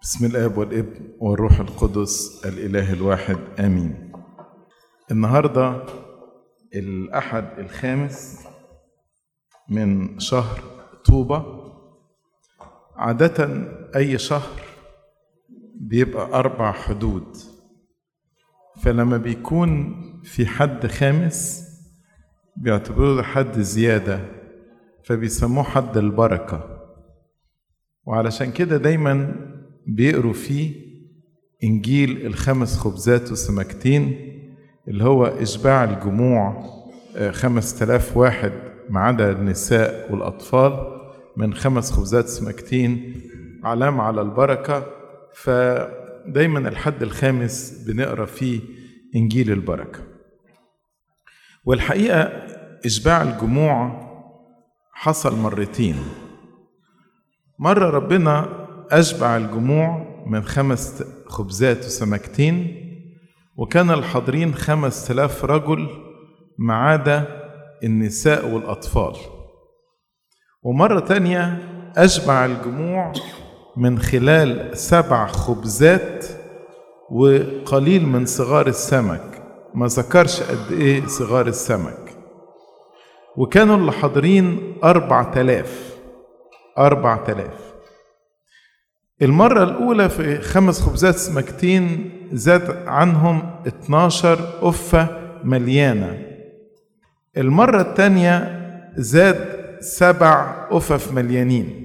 بسم الاب والابن والروح القدس الاله الواحد امين النهارده الاحد الخامس من شهر طوبه عاده اي شهر بيبقى اربع حدود فلما بيكون في حد خامس بيعتبروه ده حد زياده فبيسموه حد البركه وعلشان كده دايما بيقروا فيه إنجيل الخمس خبزات وسمكتين اللي هو إشباع الجموع خمس تلاف واحد ما عدا النساء والأطفال من خمس خبزات سمكتين علامة على البركة فدايما الحد الخامس بنقرا فيه إنجيل البركة والحقيقة إشباع الجموع حصل مرتين مرة ربنا أشبع الجموع من خمس خبزات وسمكتين وكان الحاضرين خمس تلاف رجل ما عدا النساء والأطفال ومرة تانية أشبع الجموع من خلال سبع خبزات وقليل من صغار السمك ما ذكرش قد إيه صغار السمك وكانوا اللي حاضرين أربع تلاف أربع تلاف المرة الأولى في خمس خبزات سمكتين زاد عنهم 12 قفة مليانة المرة الثانية زاد سبع قفف مليانين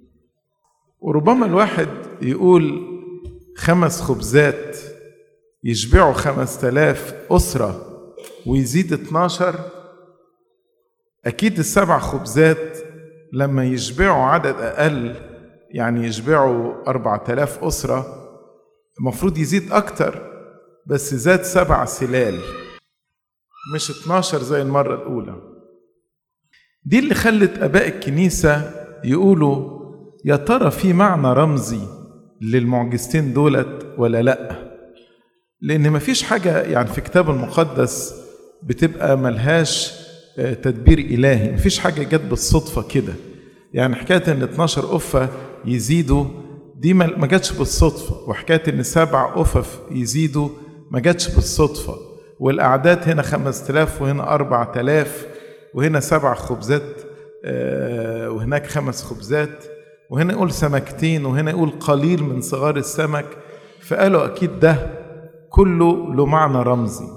وربما الواحد يقول خمس خبزات يشبعوا خمس تلاف أسرة ويزيد 12 أكيد السبع خبزات لما يشبعوا عدد أقل يعني يشبعوا أربعة آلاف أسرة المفروض يزيد أكتر بس زاد سبع سلال مش 12 زي المرة الأولى دي اللي خلت آباء الكنيسة يقولوا يا ترى في معنى رمزي للمعجزتين دولت ولا لأ لأن مفيش حاجة يعني في الكتاب المقدس بتبقى ملهاش تدبير إلهي مفيش حاجة جت بالصدفة كده يعني حكاية إن 12 قفة يزيدوا دي ما جاتش بالصدفة وحكاية إن سبع قفف يزيدوا ما جاتش بالصدفة والأعداد هنا 5000 وهنا 4000 وهنا سبع خبزات وهناك خمس خبزات وهنا يقول سمكتين وهنا يقول قليل من صغار السمك فقالوا أكيد ده كله له معنى رمزي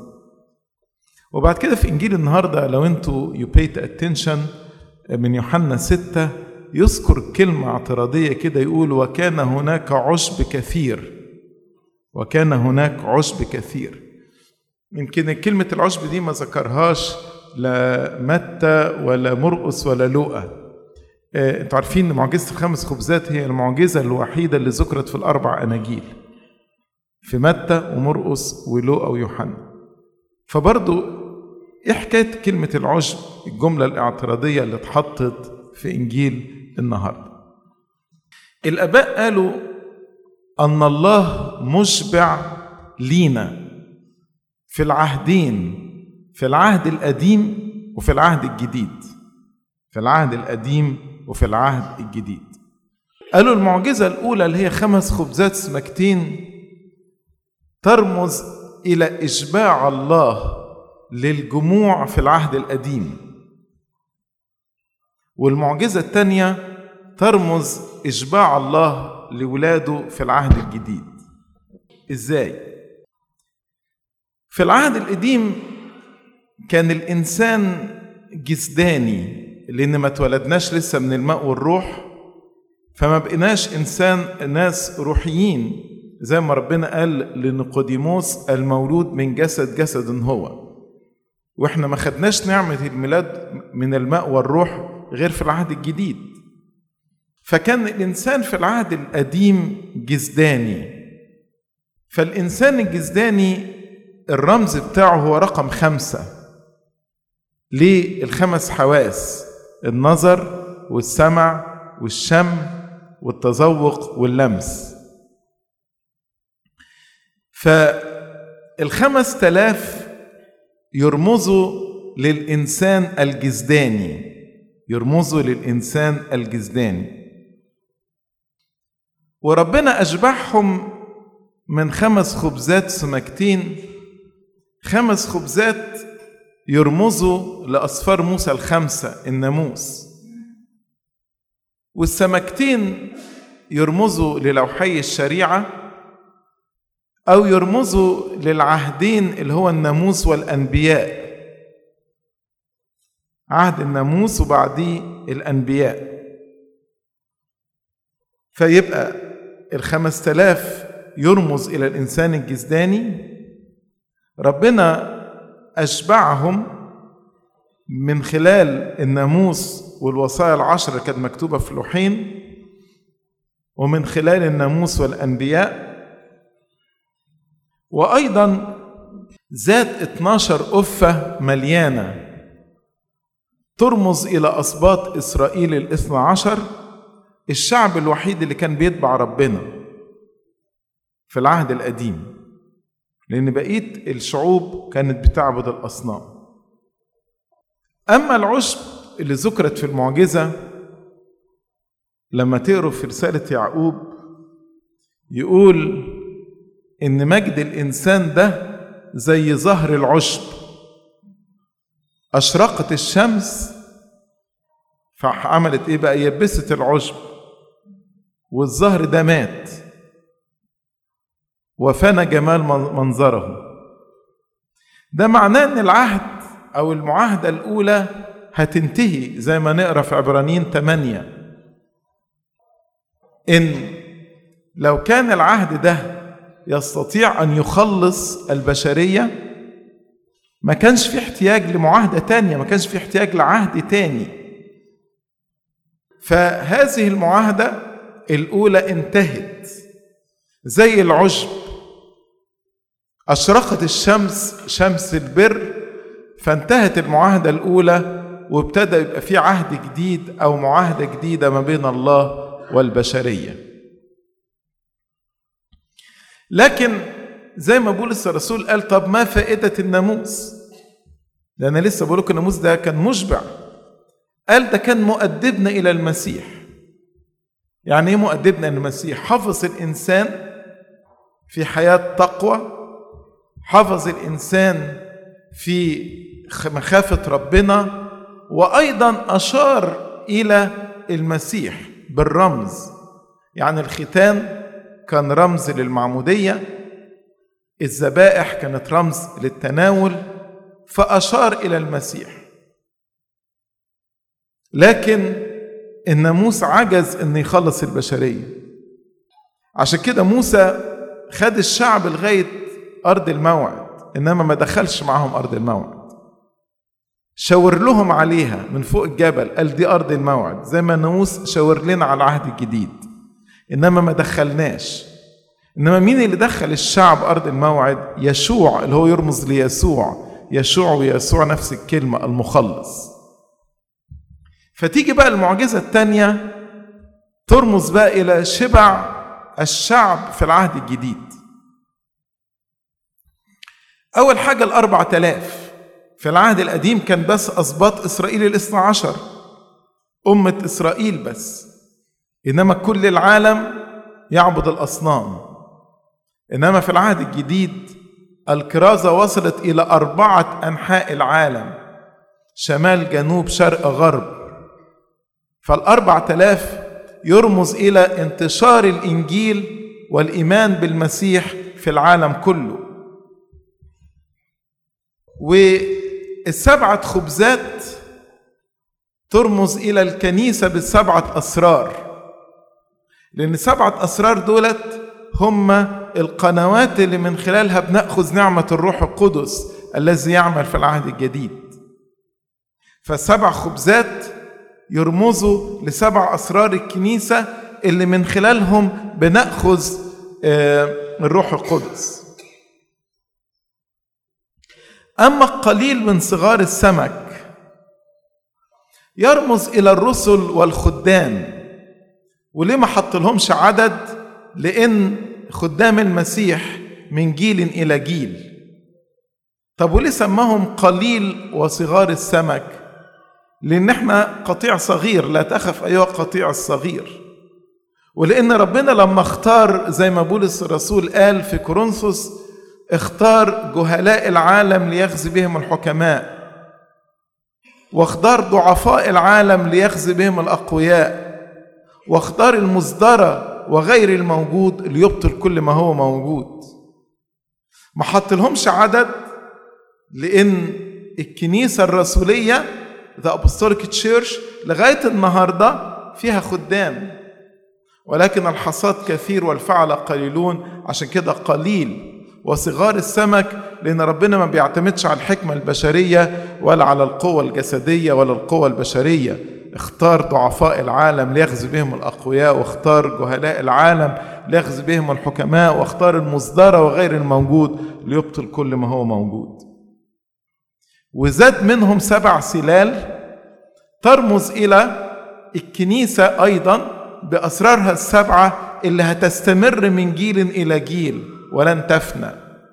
وبعد كده في إنجيل النهاردة لو أنتوا you paid attention من يوحنا ستة يذكر كلمة اعتراضية كده يقول وكان هناك عشب كثير وكان هناك عشب كثير يمكن كلمة العشب دي ما ذكرهاش لا متى ولا مرقس ولا لوقا انتوا عارفين ان معجزة الخمس خبزات هي المعجزة الوحيدة اللي ذكرت في الأربع أناجيل في متى ومرقس ولوقا ويوحنا فبرضو ايه حكاية كلمة العشب الجملة الاعتراضية اللي اتحطت في إنجيل النهاردة الآباء قالوا أن الله مشبع لينا في العهدين في العهد القديم وفي العهد الجديد في العهد القديم وفي العهد الجديد قالوا المعجزة الأولى اللي هي خمس خبزات سمكتين ترمز إلى إشباع الله للجموع في العهد القديم والمعجزة الثانية ترمز إشباع الله لولاده في العهد الجديد إزاي؟ في العهد القديم كان الإنسان جسداني لأن ما اتولدناش لسه من الماء والروح فما بقيناش إنسان ناس روحيين زي ما ربنا قال لنقوديموس المولود من جسد جسد هو واحنا ما خدناش نعمة الميلاد من الماء والروح غير في العهد الجديد فكان الإنسان في العهد القديم جسداني فالإنسان الجسداني الرمز بتاعه هو رقم خمسة ليه الخمس حواس النظر والسمع والشم والتذوق واللمس فالخمس تلاف يرمزوا للإنسان الجسداني يرمزوا للإنسان الجسداني وربنا أشبعهم من خمس خبزات سمكتين خمس خبزات يرمزوا لأصفار موسى الخمسة الناموس والسمكتين يرمزوا للوحي الشريعة أو يرمزوا للعهدين اللي هو الناموس والأنبياء عهد الناموس وبعديه الأنبياء فيبقى الخمس تلاف يرمز إلى الإنسان الجسداني ربنا أشبعهم من خلال الناموس والوصايا العشر اللي كانت مكتوبة في لوحين ومن خلال الناموس والأنبياء وأيضا ذات 12 أفة مليانة ترمز إلى أسباط إسرائيل الاثنى عشر الشعب الوحيد اللي كان بيتبع ربنا في العهد القديم لأن بقية الشعوب كانت بتعبد الأصنام أما العشب اللي ذكرت في المعجزة لما تقروا في رسالة يعقوب يقول إن مجد الإنسان ده زي ظهر العشب أشرقت الشمس فعملت إيه بقى يبست العشب والظهر ده مات وفنى جمال منظره ده معناه ان العهد او المعاهدة الاولى هتنتهي زي ما نقرا في عبرانيين 8 ان لو كان العهد ده يستطيع ان يخلص البشرية ما كانش في احتياج لمعاهدة تانية ما كانش في احتياج لعهد تاني فهذه المعاهدة الأولى انتهت زي العشب أشرقت الشمس شمس البر فانتهت المعاهدة الأولى وابتدى يبقى في عهد جديد أو معاهدة جديدة ما بين الله والبشرية لكن زي ما بولس الرسول قال طب ما فائدة الناموس؟ ده أنا لسه بقول لكم الناموس ده كان مشبع قال ده كان مؤدبنا إلى المسيح يعني إيه مؤدبنا إلى المسيح؟ حفظ الإنسان في حياة تقوى حفظ الإنسان في مخافة ربنا وأيضا أشار إلى المسيح بالرمز يعني الختان كان رمز للمعمودية الذبائح كانت رمز للتناول فأشار إلى المسيح لكن الناموس عجز أن يخلص البشرية عشان كده موسى خد الشعب لغاية أرض الموعد إنما ما دخلش معاهم أرض الموعد شاور لهم عليها من فوق الجبل قال دي أرض الموعد زي ما الناموس شاور لنا على العهد الجديد إنما ما دخلناش إنما مين اللي دخل الشعب أرض الموعد يشوع اللي هو يرمز ليسوع يشوع ويسوع نفس الكلمة المخلص فتيجي بقى المعجزة الثانية ترمز بقى إلى شبع الشعب في العهد الجديد أول حاجة الأربع تلاف في العهد القديم كان بس أسباط إسرائيل الاثنى عشر أمة إسرائيل بس إنما كل العالم يعبد الأصنام إنما في العهد الجديد الكرازة وصلت إلى أربعة أنحاء العالم شمال جنوب شرق غرب فالأربع تلاف يرمز إلى انتشار الإنجيل والإيمان بالمسيح في العالم كله والسبعة خبزات ترمز إلى الكنيسة بالسبعة أسرار لأن سبعة أسرار دولت هم القنوات اللي من خلالها بنأخذ نعمة الروح القدس الذي يعمل في العهد الجديد فالسبع خبزات يرمزوا لسبع أسرار الكنيسة اللي من خلالهم بنأخذ الروح القدس أما القليل من صغار السمك يرمز إلى الرسل والخدام وليه ما حط لهمش عدد لأن خدام المسيح من جيل إلى جيل طب وليه سماهم قليل وصغار السمك لأن احنا قطيع صغير لا تخف أيها القطيع الصغير ولأن ربنا لما اختار زي ما بولس الرسول قال في كورنثوس اختار جهلاء العالم ليخزي بهم الحكماء واختار ضعفاء العالم ليخزي بهم الأقوياء واختار المصدرة وغير الموجود ليبطل كل ما هو موجود ما حطلهمش عدد لأن الكنيسة الرسولية The Apostolic Church لغاية النهاردة فيها خدام ولكن الحصاد كثير والفعل قليلون عشان كده قليل وصغار السمك لأن ربنا ما بيعتمدش على الحكمة البشرية ولا على القوة الجسدية ولا القوة البشرية اختار ضعفاء العالم ليغزي بهم الأقوياء واختار جهلاء العالم ليغزي بهم الحكماء واختار المصدرة وغير الموجود ليبطل كل ما هو موجود وزاد منهم سبع سلال ترمز إلى الكنيسة أيضا بأسرارها السبعة اللي هتستمر من جيل إلى جيل ولن تفنى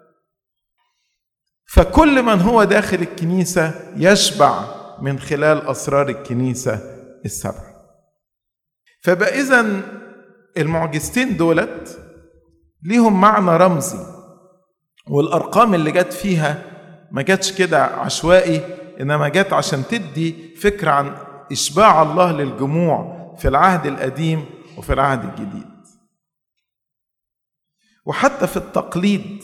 فكل من هو داخل الكنيسة يشبع من خلال أسرار الكنيسة السبعة فبقى إذا المعجزتين دولت ليهم معنى رمزي والأرقام اللي جت فيها ما جاتش كده عشوائي إنما جت عشان تدي فكرة عن إشباع الله للجموع في العهد القديم وفي العهد الجديد وحتى في التقليد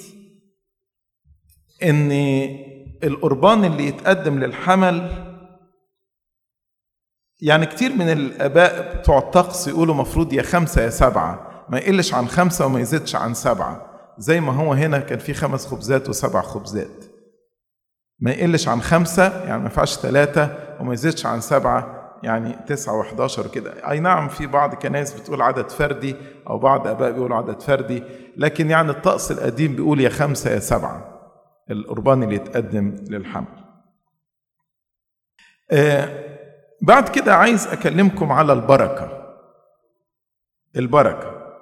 ان القربان اللي يتقدم للحمل يعني كتير من الاباء بتوع الطقس يقولوا مفروض يا خمسه يا سبعه ما يقلش عن خمسه وما يزيدش عن سبعه زي ما هو هنا كان في خمس خبزات وسبع خبزات ما يقلش عن خمسه يعني ما ينفعش ثلاثه وما يزيدش عن سبعه يعني تسعة وحداشر كده أي نعم في بعض كنائس بتقول عدد فردي أو بعض آباء بيقولوا عدد فردي لكن يعني الطقس القديم بيقول يا خمسة يا سبعة القربان اللي يتقدم للحمل آه بعد كده عايز أكلمكم على البركة البركة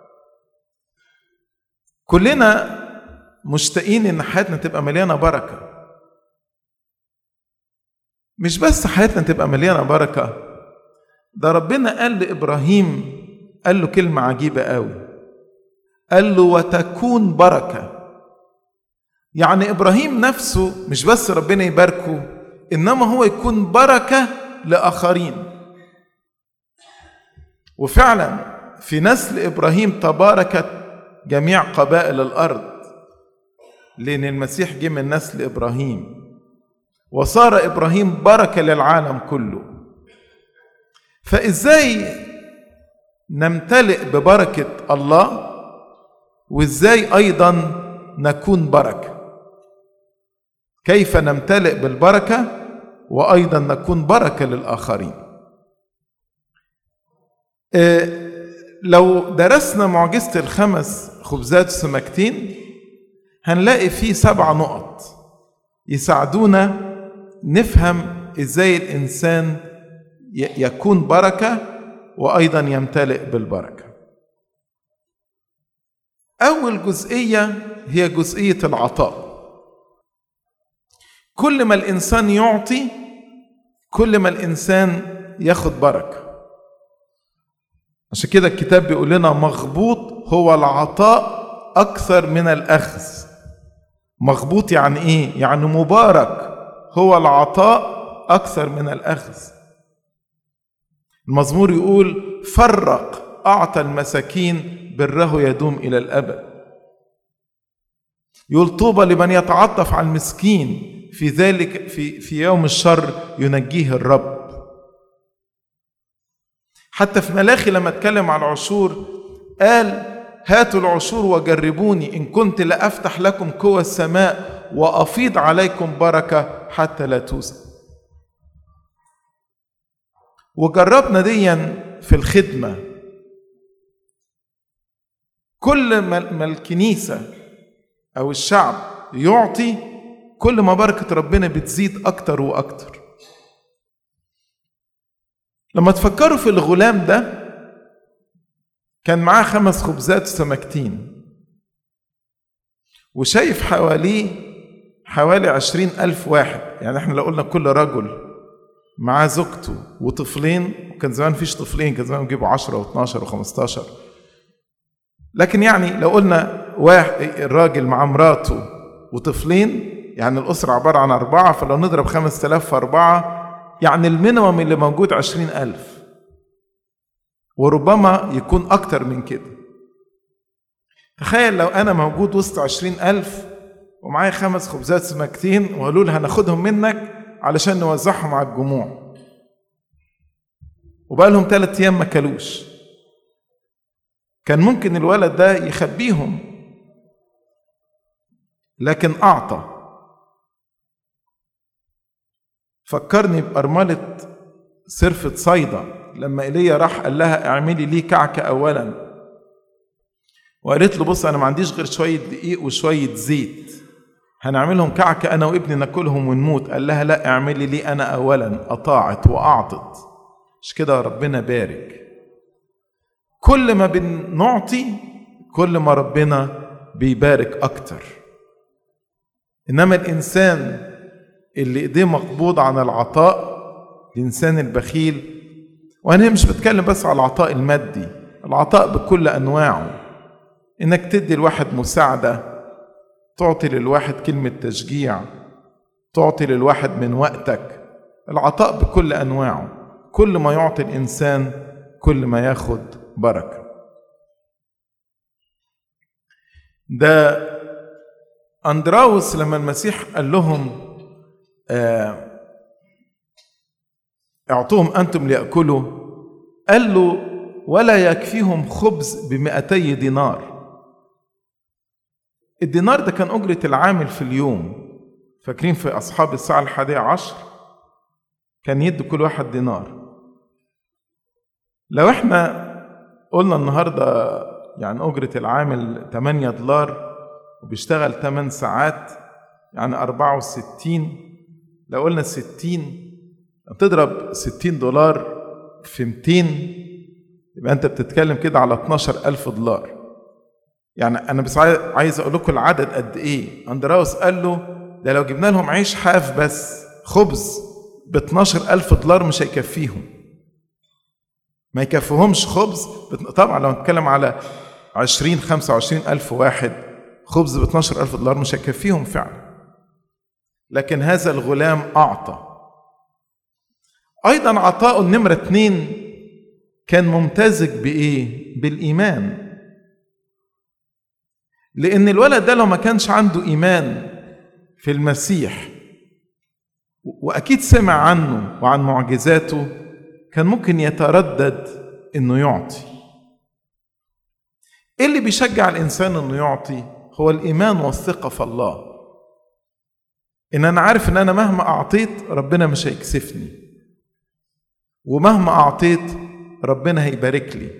كلنا مشتاقين إن حياتنا تبقى مليانة بركة مش بس حياتنا تبقى مليانة بركة ده ربنا قال لإبراهيم قال له كلمة عجيبة قوي قال له وتكون بركة يعني إبراهيم نفسه مش بس ربنا يباركه إنما هو يكون بركة لآخرين وفعلا في نسل إبراهيم تباركت جميع قبائل الأرض لأن المسيح جه من نسل إبراهيم وصار إبراهيم بركة للعالم كله فازاي نمتلئ ببركه الله وازاي ايضا نكون بركه كيف نمتلئ بالبركه وايضا نكون بركه للاخرين لو درسنا معجزه الخمس خبزات وسمكتين هنلاقي فيه سبع نقط يساعدونا نفهم ازاي الانسان يكون بركه وايضا يمتلئ بالبركه اول جزئيه هي جزئيه العطاء كل ما الانسان يعطي كل ما الانسان ياخد بركه عشان كده الكتاب بيقول لنا مغبوط هو العطاء اكثر من الاخذ مغبوط يعني ايه يعني مبارك هو العطاء اكثر من الاخذ المزمور يقول فرق أعطى المساكين بره يدوم إلى الأبد يقول طوبى لمن يتعطف على المسكين في ذلك في في يوم الشر ينجيه الرب حتى في ملاخي لما اتكلم عن العشور قال هاتوا العشور وجربوني ان كنت لافتح لكم قوى السماء وافيض عليكم بركه حتى لا توزن وجربنا ديا في الخدمة كل ما الكنيسة أو الشعب يعطي كل ما بركة ربنا بتزيد أكتر وأكتر لما تفكروا في الغلام ده كان معاه خمس خبزات وسمكتين وشايف حواليه حوالي عشرين ألف واحد يعني احنا لو قلنا كل رجل معاه زوجته وطفلين وكان زمان فيش طفلين كان زمان بيجيبوا 10 و12 و15 لكن يعني لو قلنا واحد الراجل مع مراته وطفلين يعني الأسرة عبارة عن أربعة فلو نضرب خمس تلاف في أربعة يعني المينيمم اللي موجود عشرين ألف وربما يكون أكتر من كده تخيل لو أنا موجود وسط عشرين ألف ومعايا خمس خبزات سمكتين وقالوا لي هناخدهم منك علشان نوزعهم على الجموع وبقى لهم ثلاث أيام ما كلوش كان ممكن الولد ده يخبيهم لكن أعطى فكرني بأرملة سرفة صيدا لما إيليا راح قال لها اعملي لي كعكة أولا وقالت له بص أنا ما عنديش غير شوية دقيق وشوية زيت هنعملهم كعكة أنا وابني ناكلهم ونموت قال لها لا اعملي لي أنا أولا أطاعت وأعطت مش كده ربنا بارك كل ما بنعطي كل ما ربنا بيبارك أكتر إنما الإنسان اللي إيديه مقبوض عن العطاء الإنسان البخيل وأنا مش بتكلم بس على العطاء المادي العطاء بكل أنواعه إنك تدي الواحد مساعدة تعطي للواحد كلمة تشجيع تعطي للواحد من وقتك العطاء بكل أنواعه كل ما يعطي الإنسان كل ما ياخد بركة ده أندراوس لما المسيح قال لهم آه اعطوهم أنتم ليأكلوا قال له ولا يكفيهم خبز بمئتي دينار الدينار ده كان أجرة العامل في اليوم فاكرين في أصحاب الساعة الحادية عشر كان يدي كل واحد دينار لو احنا قلنا النهاردة يعني أجرة العامل 8 دولار وبيشتغل 8 ساعات يعني 64 لو قلنا 60 تضرب 60 دولار في 200 يبقى أنت بتتكلم كده على 12000 دولار يعني أنا بس عايز أقول لكم العدد قد إيه أندراوس قال له ده لو جبنا لهم عيش حاف بس خبز ب 12000 دولار مش هيكفيهم ما يكفيهمش خبز طبعا لو نتكلم على 20 25 ألف واحد خبز ب 12 ألف دولار مش هيكفيهم فعلا لكن هذا الغلام أعطى أيضا عطاء النمرة اتنين كان ممتزج بإيه؟ بالإيمان لأن الولد ده لو ما كانش عنده إيمان في المسيح وأكيد سمع عنه وعن معجزاته كان ممكن يتردد إنه يعطي إيه اللي بيشجع الإنسان إنه يعطي؟ هو الإيمان والثقة في الله إن أنا عارف إن أنا مهما أعطيت ربنا مش هيكسفني ومهما أعطيت ربنا هيبارك لي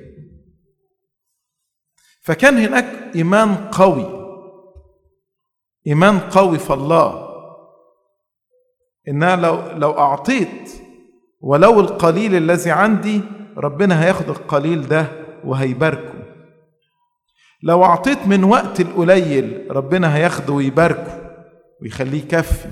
فكان هناك إيمان قوي إيمان قوي في الله إن أنا لو لو أعطيت ولو القليل الذي عندي ربنا هياخد القليل ده وهيباركه لو أعطيت من وقت القليل ربنا هياخده ويباركه ويخليه يكفي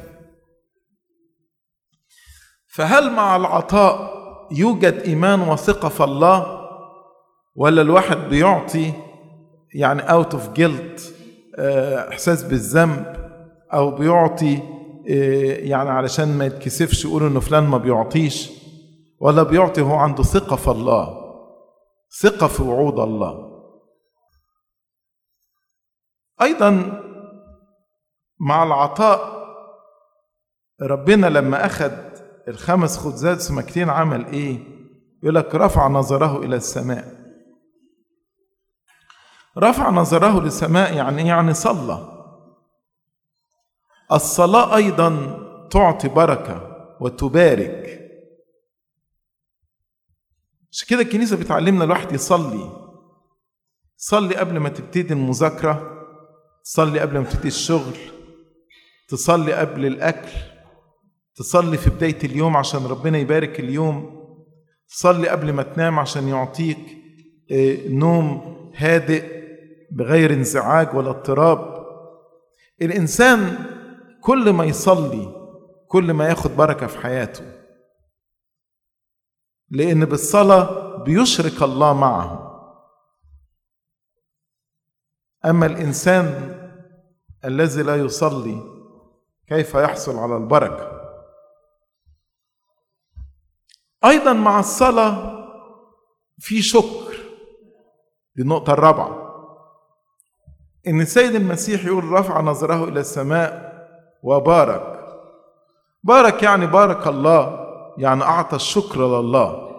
فهل مع العطاء يوجد إيمان وثقة في الله ولا الواحد بيعطي يعني اوت اوف جيلت احساس بالذنب او بيعطي يعني علشان ما يتكسفش يقول انه فلان ما بيعطيش ولا بيعطي هو عنده ثقه في الله ثقه في وعود الله ايضا مع العطاء ربنا لما اخذ الخمس خبزات سمكتين عمل ايه يقول لك رفع نظره الى السماء رفع نظره للسماء يعني يعني صلى الصلاة أيضا تعطي بركة وتبارك عشان كده الكنيسة بتعلمنا الواحد يصلي صلي قبل ما تبتدي المذاكرة تصلي قبل ما تبتدي الشغل تصلي قبل الأكل تصلي في بداية اليوم عشان ربنا يبارك اليوم تصلي قبل ما تنام عشان يعطيك نوم هادئ بغير انزعاج ولا اضطراب الانسان كل ما يصلي كل ما ياخد بركه في حياته لان بالصلاه بيشرك الله معه اما الانسان الذي لا يصلي كيف يحصل على البركه ايضا مع الصلاه في شكر دي النقطه الرابعه ان السيد المسيح يقول رفع نظره الى السماء وبارك بارك يعني بارك الله يعني اعطى الشكر لله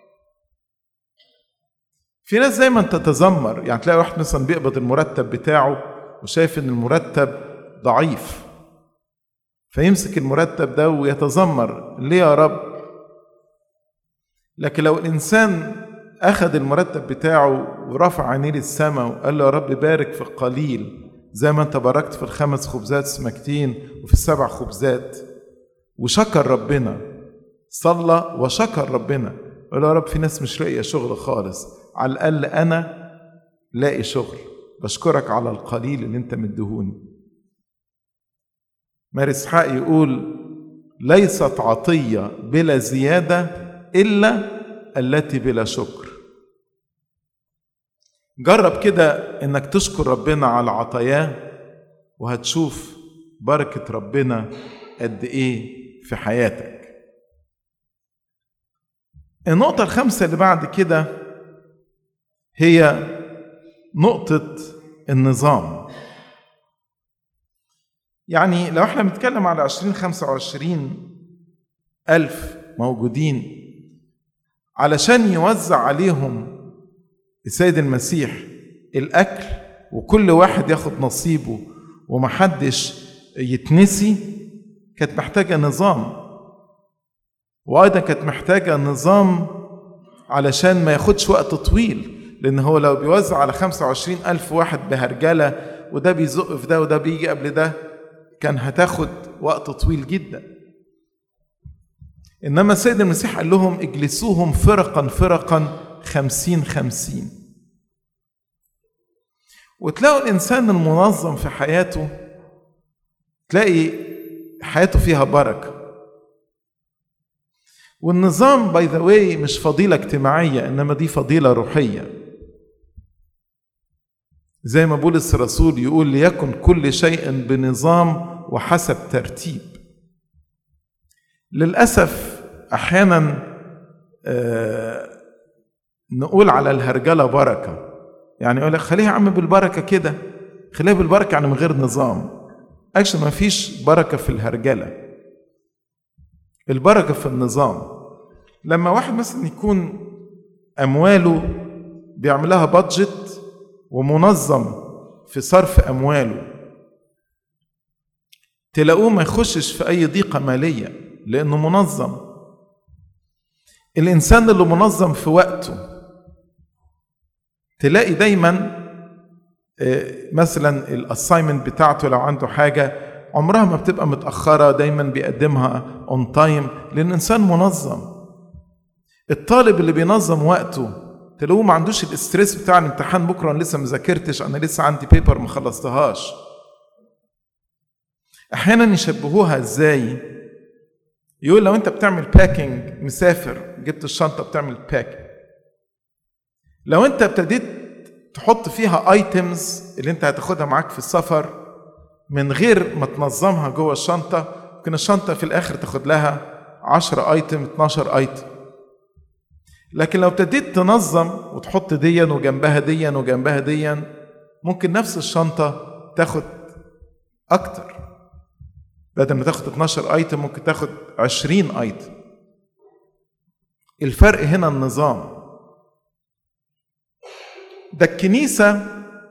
في ناس دايما تتذمر يعني تلاقي واحد مثلا بيقبض المرتب بتاعه وشايف ان المرتب ضعيف فيمسك المرتب ده ويتذمر ليه يا رب لكن لو الانسان اخذ المرتب بتاعه ورفع عينيه للسماء وقال له يا رب بارك في القليل زي ما انت باركت في الخمس خبزات سمكتين وفي السبع خبزات وشكر ربنا صلى وشكر ربنا قال يا رب في ناس مش لاقيه شغل خالص على الاقل انا لاقي شغل بشكرك على القليل اللي انت مديهوني ماري اسحاق يقول ليست عطيه بلا زياده الا التي بلا شكر جرب كده انك تشكر ربنا على عطاياه وهتشوف بركه ربنا قد ايه في حياتك النقطة الخامسة اللي بعد كده هي نقطة النظام يعني لو احنا بنتكلم على عشرين خمسة وعشرين ألف موجودين علشان يوزع عليهم السيد المسيح الأكل وكل واحد ياخد نصيبه ومحدش يتنسي كانت محتاجة نظام وأيضا كانت محتاجة نظام علشان ما ياخدش وقت طويل لأن هو لو بيوزع على 25 ألف واحد بهرجلة وده بيزق في ده وده بيجي قبل ده كان هتاخد وقت طويل جدا إنما السيد المسيح قال لهم اجلسوهم فرقا فرقا خمسين خمسين وتلاقوا الإنسان المنظم في حياته تلاقي حياته فيها بركه والنظام باي ذا واي مش فضيله اجتماعيه انما دي فضيله روحيه زي ما بولس الرسول يقول ليكن كل شيء بنظام وحسب ترتيب للاسف احيانا آه نقول على الهرجله بركه يعني يقول لك خليها يا عم بالبركه كده خليها بالبركه يعني من غير نظام اكشن ما فيش بركه في الهرجله البركة في النظام لما واحد مثلا يكون أمواله بيعملها بادجت ومنظم في صرف أمواله تلاقوه ما يخشش في أي ضيقة مالية لأنه منظم الإنسان اللي منظم في وقته تلاقي دايما مثلا الاساينمنت بتاعته لو عنده حاجه عمرها ما بتبقى متأخرة دايما بيقدمها اون تايم لأن إنسان منظم الطالب اللي بينظم وقته تلاقوه ما عندوش الاستريس بتاع الامتحان بكرة أنا لسه ما ذاكرتش أنا لسه عندي بيبر ما خلصتهاش أحيانا يشبهوها إزاي يقول لو أنت بتعمل باكينج مسافر جبت الشنطة بتعمل باكينج لو أنت ابتديت تحط فيها ايتمز اللي انت هتاخدها معاك في السفر من غير ما تنظمها جوه الشنطة ممكن الشنطة في الآخر تاخد لها 10 ايتم 12 ايتم لكن لو ابتديت تنظم وتحط ديا وجنبها ديا وجنبها ديا ممكن نفس الشنطة تاخد أكتر بدل ما تاخد 12 ايتم ممكن تاخد 20 ايتم الفرق هنا النظام ده الكنيسة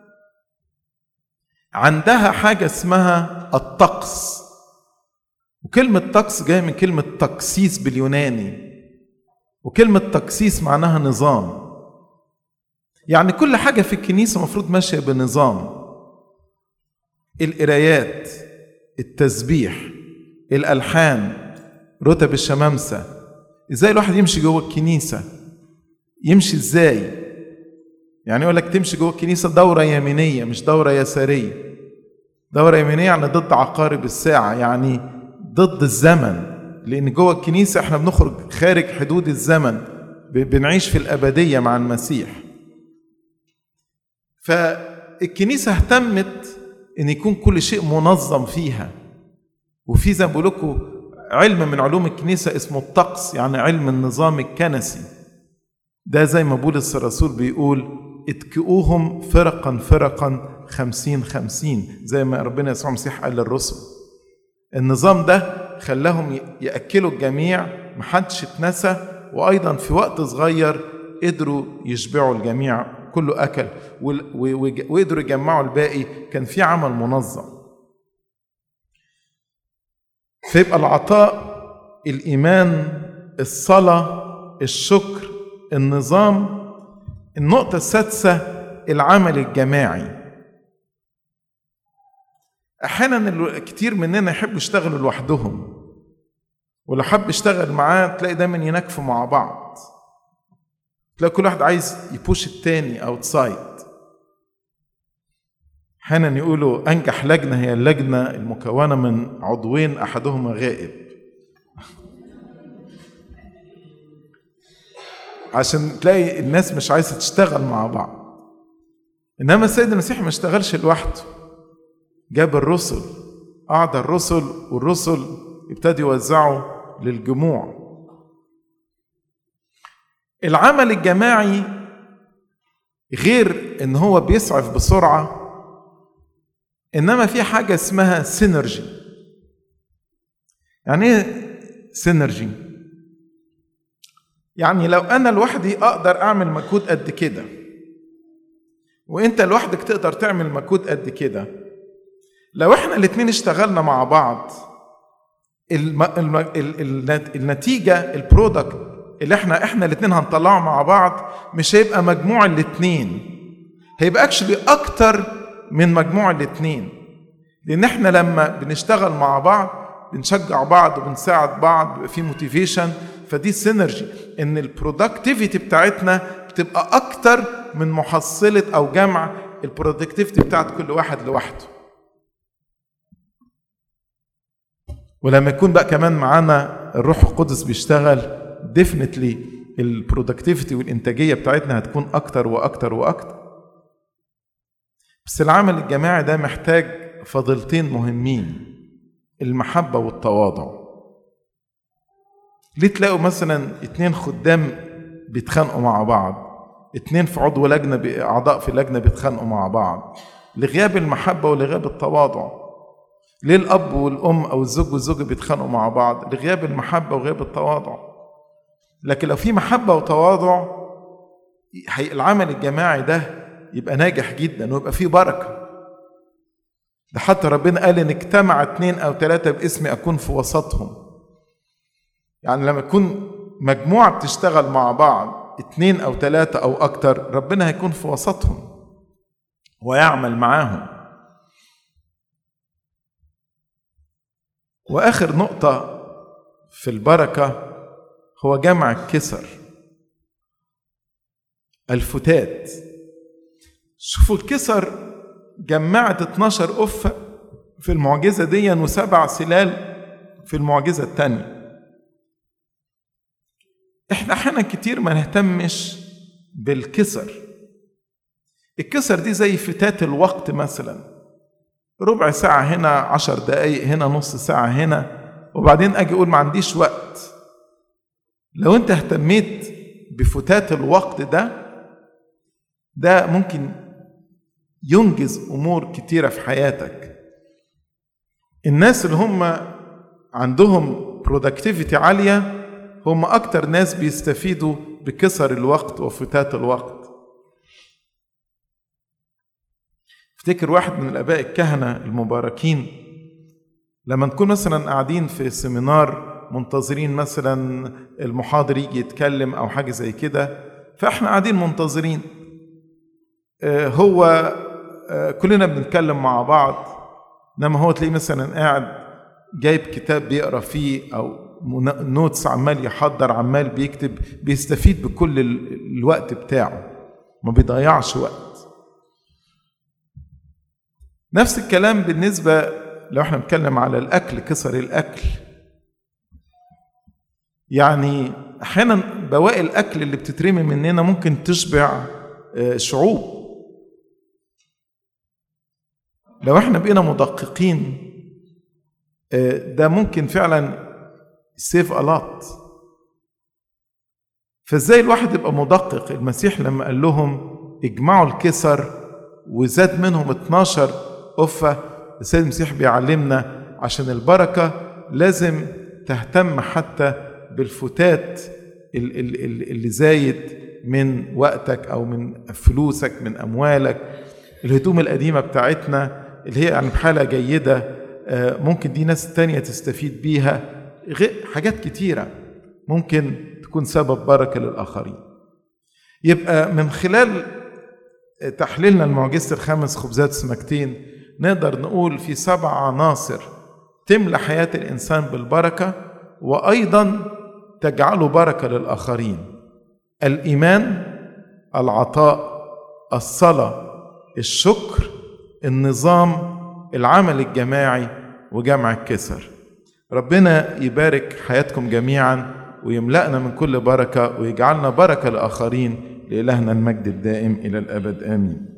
عندها حاجة اسمها الطقس وكلمة طقس جاية من كلمة تقسيس باليوناني وكلمة تقسيس معناها نظام يعني كل حاجة في الكنيسة مفروض ماشية بنظام القرايات التسبيح الألحان رتب الشمامسة ازاي الواحد يمشي جوه الكنيسة يمشي ازاي يعني يقول لك تمشي جوه الكنيسه دوره يمينيه مش دوره يساريه دوره يمينيه يعني ضد عقارب الساعه يعني ضد الزمن لان جوه الكنيسه احنا بنخرج خارج حدود الزمن بنعيش في الابديه مع المسيح فالكنيسة اهتمت ان يكون كل شيء منظم فيها وفي زي ما بقول لكم علم من علوم الكنيسة اسمه الطقس يعني علم النظام الكنسي ده زي ما بولس الرسول بيقول اتكئوهم فرقا فرقا خمسين خمسين زي ما ربنا يسوع المسيح قال للرسل النظام ده خلاهم يأكلوا الجميع محدش اتنسى وأيضا في وقت صغير قدروا يشبعوا الجميع كله أكل وقدروا يجمعوا الباقي كان في عمل منظم فيبقى العطاء الإيمان الصلاة الشكر النظام النقطة السادسة العمل الجماعي أحيانا كتير مننا يحبوا يشتغلوا لوحدهم ولو حب يشتغل معاه تلاقي دايما ينكفوا مع بعض تلاقي كل واحد عايز يبوش التاني اوتسايد احيانا يقولوا انجح لجنه هي اللجنه المكونه من عضوين احدهما غائب عشان تلاقي الناس مش عايزه تشتغل مع بعض انما السيد المسيح ما اشتغلش لوحده جاب الرسل قعد الرسل والرسل ابتدوا يوزعوا للجموع العمل الجماعي غير ان هو بيسعف بسرعه انما في حاجه اسمها سينرجي يعني ايه سينرجي يعني لو انا لوحدي اقدر اعمل مجهود قد كده وانت لوحدك تقدر تعمل مجهود قد كده لو احنا الاتنين اشتغلنا مع بعض الم... الم... النتيجة البرودكت اللي احنا احنا الاتنين هنطلعه مع بعض مش هيبقى مجموع الاتنين هيبقى اكشلي اكتر من مجموع الاتنين لان احنا لما بنشتغل مع بعض بنشجع بعض وبنساعد بعض بيبقى في موتيفيشن فدي سينرجي ان البرودكتيفيتي بتاعتنا بتبقى اكتر من محصله او جمع البرودكتيفيتي بتاعت كل واحد لوحده ولما يكون بقى كمان معانا الروح القدس بيشتغل ديفنتلي البرودكتيفيتي والانتاجيه بتاعتنا هتكون اكتر واكتر واكتر بس العمل الجماعي ده محتاج فضيلتين مهمين المحبه والتواضع ليه تلاقوا مثلا اتنين خدام بيتخانقوا مع بعض اتنين في عضو لجنه اعضاء في لجنه بيتخانقوا مع بعض لغياب المحبه ولغياب التواضع ليه الاب والام او الزوج والزوجه بيتخانقوا مع بعض لغياب المحبه وغياب التواضع لكن لو في محبه وتواضع العمل الجماعي ده يبقى ناجح جدا ويبقى فيه بركه ده حتى ربنا قال ان اجتمع اتنين او ثلاثه باسمي اكون في وسطهم يعني لما يكون مجموعه بتشتغل مع بعض اتنين او ثلاثه او اكتر ربنا هيكون في وسطهم ويعمل معاهم واخر نقطه في البركه هو جمع الكسر الفتات شوفوا الكسر جمعت 12 قفة في المعجزة دي وسبع سلال في المعجزة التانية احنا احيانا كتير ما نهتمش بالكسر الكسر دي زي فتات الوقت مثلا ربع ساعة هنا عشر دقايق هنا نص ساعة هنا وبعدين أجي أقول ما عنديش وقت لو أنت اهتميت بفتات الوقت ده ده ممكن ينجز أمور كتيرة في حياتك الناس اللي هم عندهم برودكتيفيتي عالية هم أكتر ناس بيستفيدوا بكسر الوقت وفتات الوقت افتكر واحد من الاباء الكهنه المباركين لما نكون مثلا قاعدين في سيمينار منتظرين مثلا المحاضر يجي يتكلم او حاجه زي كده فاحنا قاعدين منتظرين هو كلنا بنتكلم مع بعض انما هو تلاقيه مثلا قاعد جايب كتاب بيقرا فيه او نوتس عمال يحضر عمال بيكتب بيستفيد بكل الوقت بتاعه ما بيضيعش وقت نفس الكلام بالنسبة لو احنا بنتكلم على الأكل كسر الأكل يعني أحيانا بواقي الأكل اللي بتترمي مننا ممكن تشبع شعوب لو احنا بقينا مدققين آه، ده ممكن فعلا سيف الات فازاي الواحد يبقى مدقق المسيح لما قال لهم اجمعوا الكسر وزاد منهم 12 قفة السيد المسيح بيعلمنا عشان البركة لازم تهتم حتى بالفتات اللي زايد من وقتك او من فلوسك من اموالك الهدوم القديمه بتاعتنا اللي هي يعني بحاله جيده آه، ممكن دي ناس تانية تستفيد بيها حاجات كتيره ممكن تكون سبب بركه للاخرين يبقى من خلال تحليلنا لمعجزه الخمس خبزات سمكتين نقدر نقول في سبع عناصر تملى حياه الانسان بالبركه وايضا تجعله بركه للاخرين الايمان العطاء الصلاه الشكر النظام العمل الجماعي وجمع الكسر ربنا يبارك حياتكم جميعا ويملأنا من كل بركه ويجعلنا بركه لاخرين لإلهنا المجد الدائم إلى الأبد آمين